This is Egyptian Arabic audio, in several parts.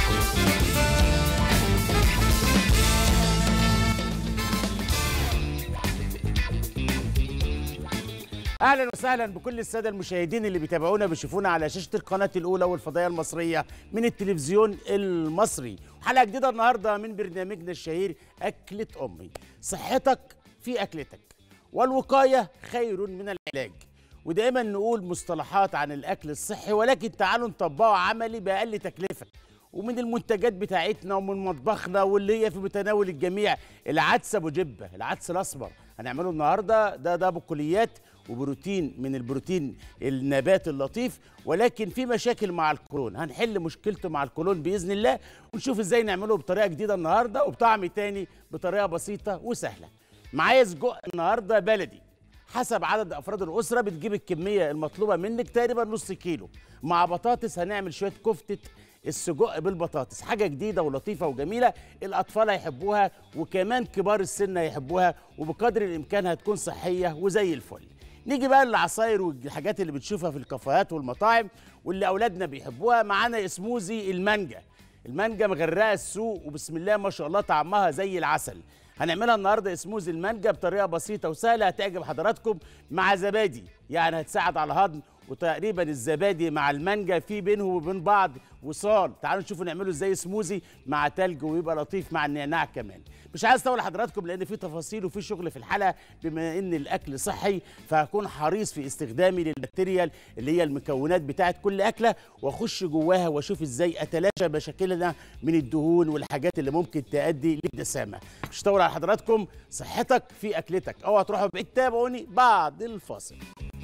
اهلا وسهلا بكل الساده المشاهدين اللي بيتابعونا بيشوفونا على شاشه القناه الاولى والفضائيه المصريه من التلفزيون المصري حلقه جديده النهارده من برنامجنا الشهير اكله امي صحتك في اكلتك والوقايه خير من العلاج ودايما نقول مصطلحات عن الاكل الصحي ولكن تعالوا نطبقه عملي باقل تكلفه ومن المنتجات بتاعتنا ومن مطبخنا واللي هي في متناول الجميع العدس ابو جبه العدس الاسمر هنعمله النهارده ده ده بقوليات وبروتين من البروتين النبات اللطيف ولكن في مشاكل مع الكولون هنحل مشكلته مع الكولون باذن الله ونشوف ازاي نعمله بطريقه جديده النهارده وبطعم تاني بطريقه بسيطه وسهله معايا سجق النهارده بلدي حسب عدد افراد الاسره بتجيب الكميه المطلوبه منك تقريبا نص كيلو مع بطاطس هنعمل شويه كفته السجق بالبطاطس حاجه جديده ولطيفه وجميله الاطفال هيحبوها وكمان كبار السن هيحبوها وبقدر الامكان هتكون صحيه وزي الفل نيجي بقى للعصاير والحاجات اللي بتشوفها في الكافيهات والمطاعم واللي اولادنا بيحبوها معانا سموزي المانجا المانجا مغرقه السوق وبسم الله ما شاء الله طعمها زي العسل هنعملها النهارده سموزي المانجا بطريقه بسيطه وسهله هتعجب حضراتكم مع زبادي يعني هتساعد على الهضم وتقريبا الزبادي مع المانجا في بينهم وبين بعض وصال تعالوا نشوفوا نعمله ازاي سموزي مع تلج ويبقى لطيف مع النعناع كمان مش عايز اطول حضراتكم لان في تفاصيل وفي شغل في الحلقه بما ان الاكل صحي فهكون حريص في استخدامي للماتيريال اللي هي المكونات بتاعت كل اكله واخش جواها واشوف ازاي اتلاشى مشاكلنا من الدهون والحاجات اللي ممكن تؤدي للدسامه مش هطول على حضراتكم صحتك في اكلتك اوعى تروحوا بعيد تابعوني بعد الفاصل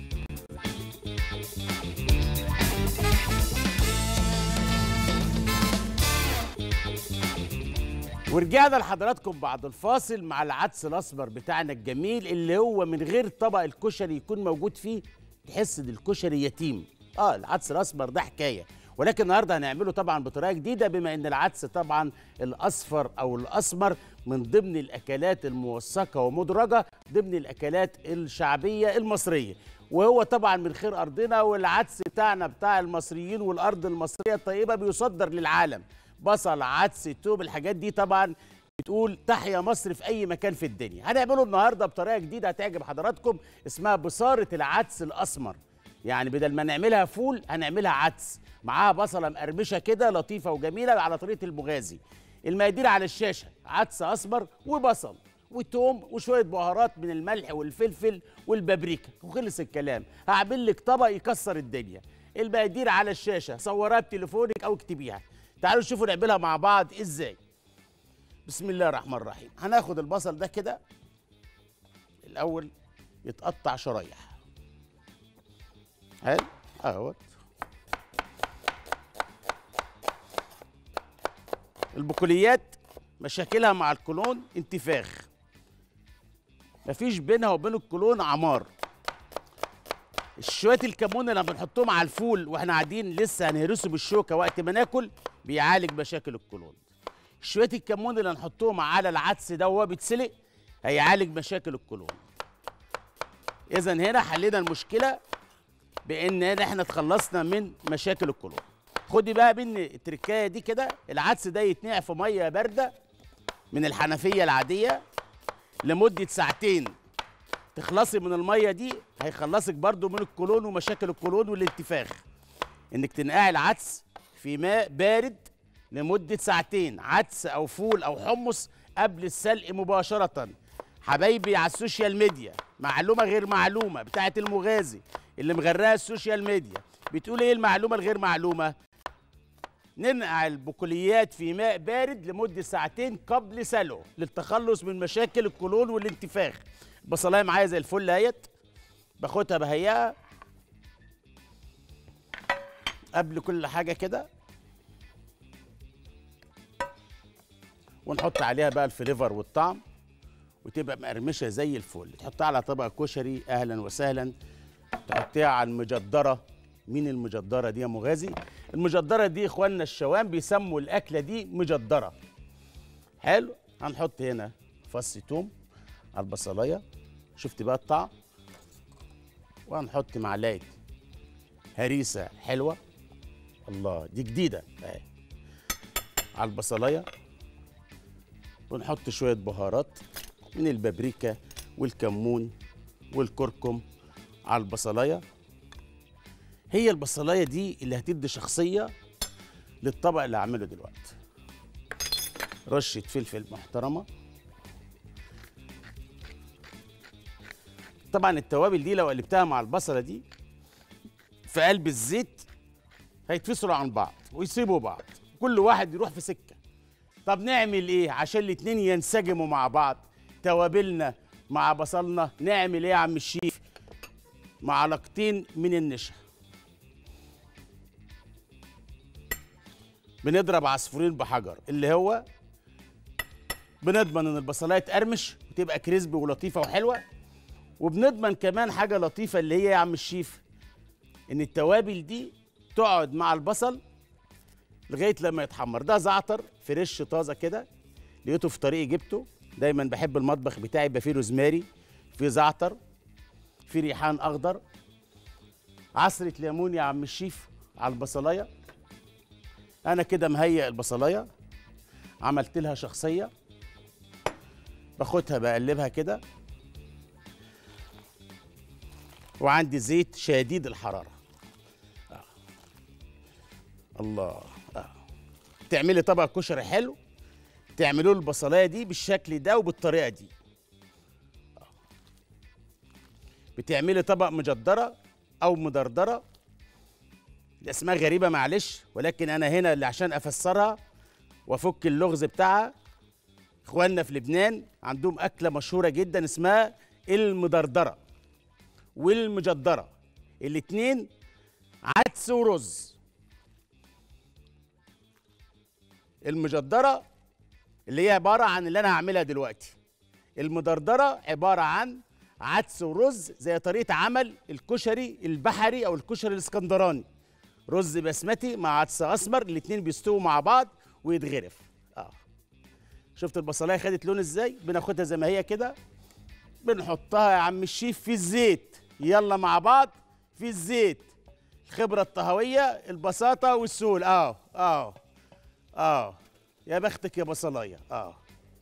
ورجعنا لحضراتكم بعد الفاصل مع العدس الاسمر بتاعنا الجميل اللي هو من غير طبق الكشري يكون موجود فيه تحس ان الكشري يتيم اه العدس الاسمر ده حكايه ولكن النهارده هنعمله طبعا بطريقه جديده بما ان العدس طبعا الاصفر او الاسمر من ضمن الاكلات الموثقه ومدرجه ضمن الاكلات الشعبيه المصريه وهو طبعا من خير ارضنا والعدس بتاعنا بتاع المصريين والارض المصريه الطيبه بيصدر للعالم بصل عدس توم الحاجات دي طبعا بتقول تحيا مصر في اي مكان في الدنيا هنعمله النهارده بطريقه جديده هتعجب حضراتكم اسمها بصاره العدس الاسمر يعني بدل ما نعملها فول هنعملها عدس معاها بصله مقرمشه كده لطيفه وجميله على طريقه المغازي المقادير على الشاشه عدس اسمر وبصل وتوم وشويه بهارات من الملح والفلفل والبابريكا وخلص الكلام هعمل لك طبق يكسر الدنيا المقادير على الشاشه صورها بتليفونك او اكتبيها تعالوا نشوفوا نعملها مع بعض ازاي بسم الله الرحمن الرحيم هناخد البصل ده كده الاول يتقطع شرايح حلو اهوت البقوليات مشاكلها مع الكولون انتفاخ مفيش بينها وبين الكولون عمار شويه الكمون اللي بنحطهم على الفول واحنا قاعدين لسه هنهرسه بالشوكه وقت ما ناكل بيعالج مشاكل الكولون شويه الكمون اللي هنحطهم على العدس ده وهو بيتسلق هيعالج مشاكل الكولون اذا هنا حلينا المشكله بان احنا اتخلصنا من مشاكل الكولون خدي بقى مني التركايه دي كده العدس ده يتنقع في ميه بارده من الحنفيه العاديه لمده ساعتين تخلصي من الميه دي هيخلصك برضو من الكولون ومشاكل الكولون والانتفاخ انك تنقعي العدس في ماء بارد لمده ساعتين عدس او فول او حمص قبل السلق مباشره حبايبي على السوشيال ميديا معلومه غير معلومه بتاعت المغازي اللي مغرقه السوشيال ميديا بتقول ايه المعلومه الغير معلومه ننقع البقوليات في ماء بارد لمده ساعتين قبل سلقه للتخلص من مشاكل الكولون والانتفاخ البصلايه معايا زي الفل اهيت باخدها بهيئها قبل كل حاجه كده ونحط عليها بقى الفليفر والطعم وتبقى مقرمشه زي الفل تحطها على طبق كشري اهلا وسهلا تحطيها على المجدره مين المجدره دي يا مغازي المجدره دي اخواننا الشوام بيسموا الاكله دي مجدره حلو هنحط هنا فص توم على البصلايه شفت بقى الطعم وهنحط معلقه هريسه حلوه الله دي جديده اهي على البصلايه ونحط شويه بهارات من البابريكا والكمون والكركم على البصلايه هي البصلايه دي اللي هتدي شخصيه للطبق اللي هعمله دلوقتي رشه فلفل محترمه طبعا التوابل دي لو قلبتها مع البصله دي في قلب الزيت هيتفصلوا عن بعض ويسيبوا بعض كل واحد يروح في سكه طب نعمل ايه عشان الاتنين ينسجموا مع بعض توابلنا مع بصلنا نعمل ايه يا عم الشيف معلقتين من النشا بنضرب عصفورين بحجر اللي هو بنضمن ان البصلايه تقرمش وتبقى كريسبي ولطيفه وحلوه وبنضمن كمان حاجه لطيفه اللي هي يا عم الشيف ان التوابل دي تقعد مع البصل لغايه لما يتحمر ده زعتر فريش طازه كده لقيته في طريقي جبته دايما بحب المطبخ بتاعي يبقى فيه روزماري فيه زعتر فيه ريحان اخضر عصره ليمون يا عم الشيف على البصلايه انا كده مهيئ البصلايه عملت لها شخصيه باخدها بقلبها كده وعندي زيت شديد الحراره آه. الله آه. تعملي طبق كشري حلو تعملوا البصلايه دي بالشكل ده وبالطريقه دي آه. بتعملي طبق مجدره او مدردره الاسماء غريبه معلش ولكن انا هنا اللي عشان افسرها وافك اللغز بتاعها اخواننا في لبنان عندهم اكله مشهوره جدا اسمها المدردره والمجدره الاتنين عدس ورز المجدره اللي هي عباره عن اللي انا هعملها دلوقتي المدردره عباره عن عدس ورز زي طريقه عمل الكشري البحري او الكشري الاسكندراني رز بسمتي مع عدس اسمر الاتنين بيستووا مع بعض ويتغرف اه شفت البصلايه خدت لون ازاي بناخدها زي ما هي كده بنحطها يا عم الشيف في الزيت يلا مع بعض في الزيت الخبره الطهويه البساطه والسهول اه اه اه يا بختك يا بصلايه اه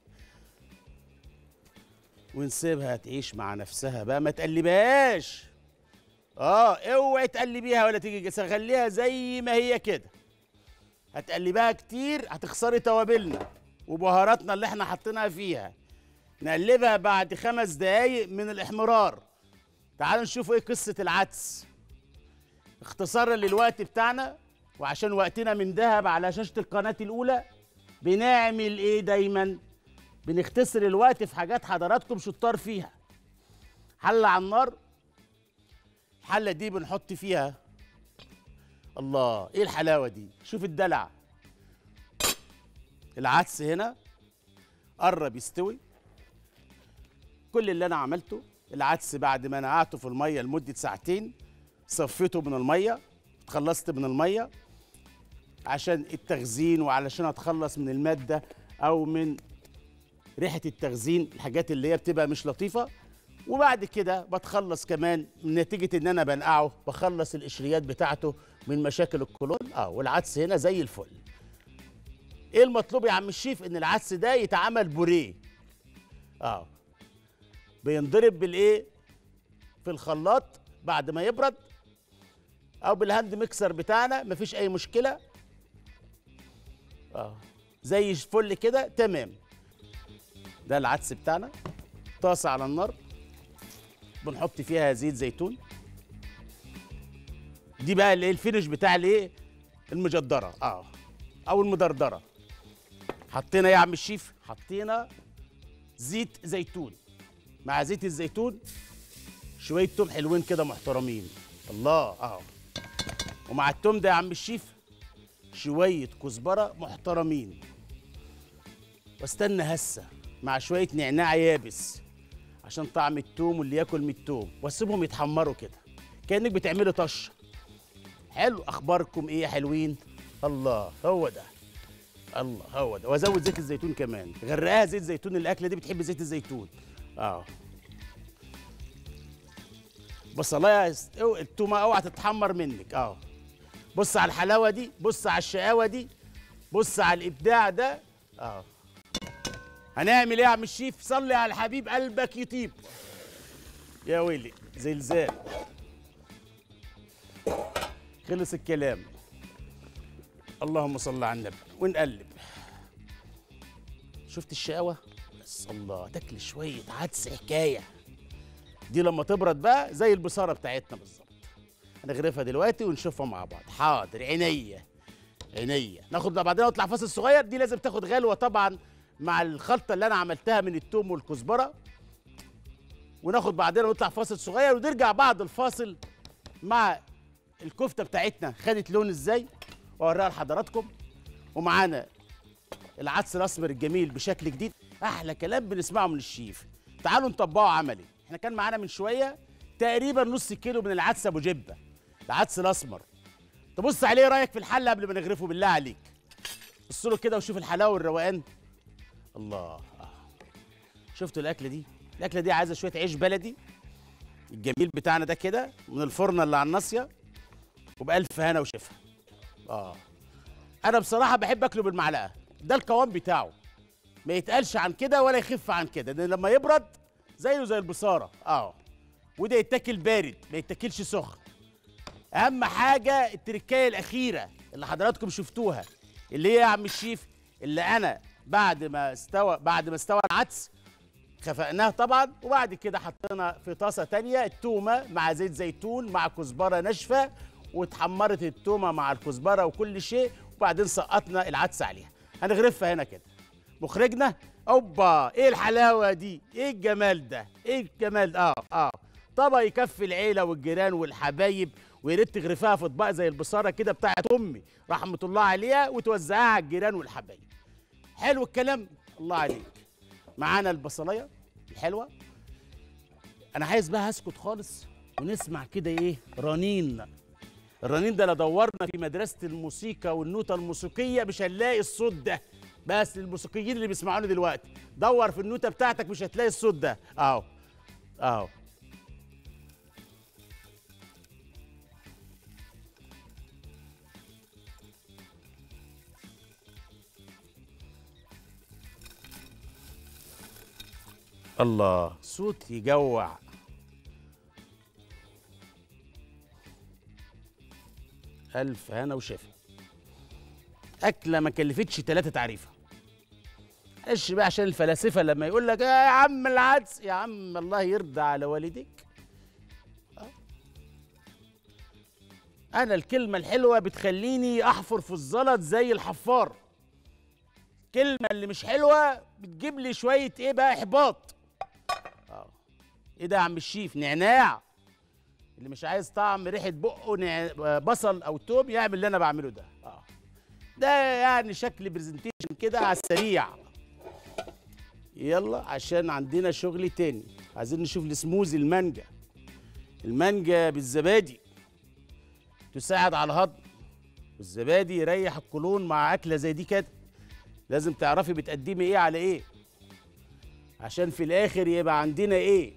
ونسيبها تعيش مع نفسها بقى ما تقلبهاش اه اوعي تقلبيها ولا تيجي خليها زي ما هي كده هتقلبها كتير هتخسري توابلنا وبهاراتنا اللي احنا حاطينها فيها نقلبها بعد خمس دقايق من الاحمرار تعالوا نشوف ايه قصة العدس اختصارا للوقت بتاعنا وعشان وقتنا من ذهب على شاشة القناة الأولى بنعمل ايه دايما بنختصر الوقت في حاجات حضراتكم شطار فيها حلة على النار الحلة دي بنحط فيها الله ايه الحلاوة دي شوف الدلع العدس هنا قرب يستوي كل اللي انا عملته العدس بعد ما نقعته في الميه لمده ساعتين صفيته من الميه اتخلصت من الميه عشان التخزين وعلشان اتخلص من الماده او من ريحه التخزين الحاجات اللي هي بتبقى مش لطيفه وبعد كده بتخلص كمان من نتيجه ان انا بنقعه بخلص القشريات بتاعته من مشاكل الكولون اه والعدس هنا زي الفل ايه المطلوب يا عم الشيف ان العدس ده يتعمل بوريه اه بينضرب بالايه في الخلاط بعد ما يبرد او بالهاند ميكسر بتاعنا مفيش اي مشكله اه زي الفل كده تمام ده العدس بتاعنا طاسه على النار بنحط فيها زيت زيتون دي بقى الايه الفينش بتاع الايه المجدره اه او المدردره حطينا ايه يا عم الشيف حطينا زيت زيتون مع زيت الزيتون شويه توم حلوين كده محترمين الله اه ومع التوم ده يا عم الشيف شويه كزبره محترمين واستنى هسه مع شويه نعناع يابس عشان طعم التوم واللي ياكل من التوم واسيبهم يتحمروا كده كانك بتعملي طشه حلو اخباركم ايه يا حلوين الله هو ده الله هو ده وازود زيت الزيتون كمان غرقها زيت زيتون الاكله دي بتحب زيت الزيتون اه بصلايه است- أو- التومه اوعى تتحمر منك اه بص على الحلاوه دي بص على الشقاوه دي بص على الابداع ده اه هنعمل ايه يا عم الشيف صلي على الحبيب قلبك يطيب يا ويلي زلزال خلص الكلام اللهم صل على النبي ونقلب شفت الشقاوة بس الله تاكل شوية عدس حكاية دي لما تبرد بقى زي البصارة بتاعتنا بالظبط هنغرفها دلوقتي ونشوفها مع بعض حاضر عينيا عينيا ناخد بقى بعدين نطلع فاصل صغير دي لازم تاخد غلوة طبعا مع الخلطة اللي أنا عملتها من التوم والكزبرة وناخد بعدين نطلع فاصل صغير ونرجع بعد الفاصل مع الكفتة بتاعتنا خدت لون ازاي واوريها لحضراتكم ومعانا العدس الاسمر الجميل بشكل جديد احلى كلام بنسمعه من الشيف تعالوا نطبقه عملي احنا كان معانا من شويه تقريبا نص كيلو من العدس ابو جبه العدس الاسمر تبص عليه إيه رايك في الحله قبل ما نغرفه بالله عليك بص له كده وشوف الحلاوه والروقان الله شفتوا الاكله دي الاكله دي عايزه شويه عيش بلدي الجميل بتاعنا ده كده من الفرن اللي على الناصيه وبألف هنا وشفا اه انا بصراحه بحب اكله بالمعلقه ده القوام بتاعه ما يتقالش عن كده ولا يخف عن كده لان لما يبرد زيه زي البصاره اه وده يتاكل بارد ما يتاكلش سخن اهم حاجه التركايه الاخيره اللي حضراتكم شفتوها اللي هي يا عم الشيف اللي انا بعد ما استوى بعد ما استوى العدس خفقناه طبعا وبعد كده حطينا في طاسه تانية التومه مع زيت زيتون مع كزبره ناشفه واتحمرت التومه مع الكزبره وكل شيء وبعدين سقطنا العدس عليها هنغرفها هنا كده مخرجنا اوبا ايه الحلاوه دي ايه الجمال ده ايه الجمال ده اه اه طبق يكفي العيله والجيران والحبايب ويا ريت تغرفها في اطباق زي البصاره كده بتاعت امي رحمه الله عليها وتوزعها على الجيران والحبايب حلو الكلام الله عليك معانا البصلايه الحلوه انا عايز بقى اسكت خالص ونسمع كده ايه رنين الرنين ده لو دورنا في مدرسه الموسيقى والنوتة الموسيقيه مش هنلاقي الصوت ده بس للموسيقيين اللي بيسمعوني دلوقتي دور في النوتة بتاعتك مش هتلاقي الصوت ده اهو اهو الله صوت يجوع ألف هنا وشفا أكلة ما كلفتش تلاتة تعريفة ايش بقى عشان الفلاسفة لما يقول لك يا عم العدس يا عم الله يرضى على والديك آه. أنا الكلمة الحلوة بتخليني أحفر في الزلط زي الحفار الكلمة اللي مش حلوة بتجيب لي شوية إيه بقى إحباط آه. إيه ده يا عم الشيف نعناع اللي مش عايز طعم ريحه بقه نع- بصل او توم يعمل اللي انا بعمله ده اه ده يعني شكل برزنتيشن كده على السريع يلا عشان عندنا شغل تاني عايزين نشوف السموزي المانجا المانجا بالزبادي تساعد على الهضم والزبادي يريح القولون مع اكله زي دي كده لازم تعرفي بتقدمي ايه على ايه عشان في الاخر يبقى عندنا ايه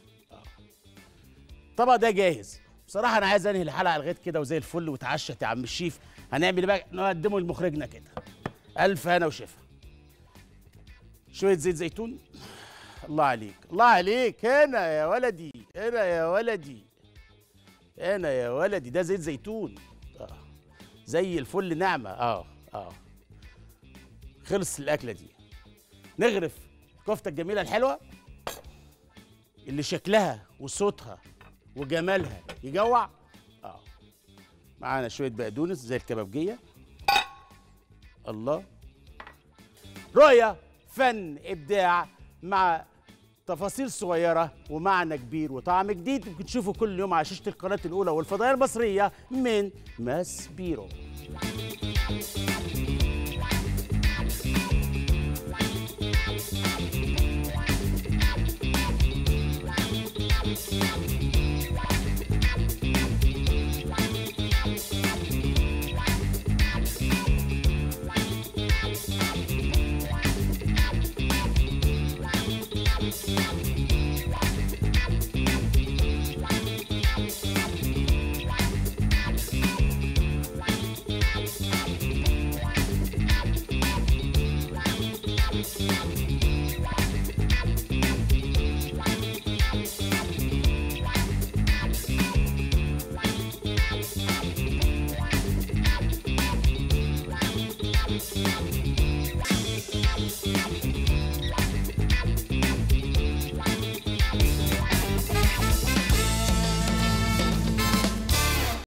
الطبق ده جاهز بصراحه انا عايز انهي الحلقه لغايه كده وزي الفل وتعشت يا عم الشيف هنعمل إيه بقى نقدمه لمخرجنا كده الف هنا وشفا شويه زيت زيتون الله عليك الله عليك هنا يا ولدي هنا يا ولدي هنا يا ولدي ده زيت زيتون آه. زي الفل نعمه اه اه خلص الاكله دي نغرف الكفته الجميله الحلوه اللي شكلها وصوتها وجمالها يجوع اه معانا شويه بقدونس زي الكبابجيه الله رؤيه فن ابداع مع تفاصيل صغيرة ومعنى كبير وطعم جديد ممكن تشوفوا كل يوم على شاشة القناة الأولى والفضائية المصرية من ماس بيرو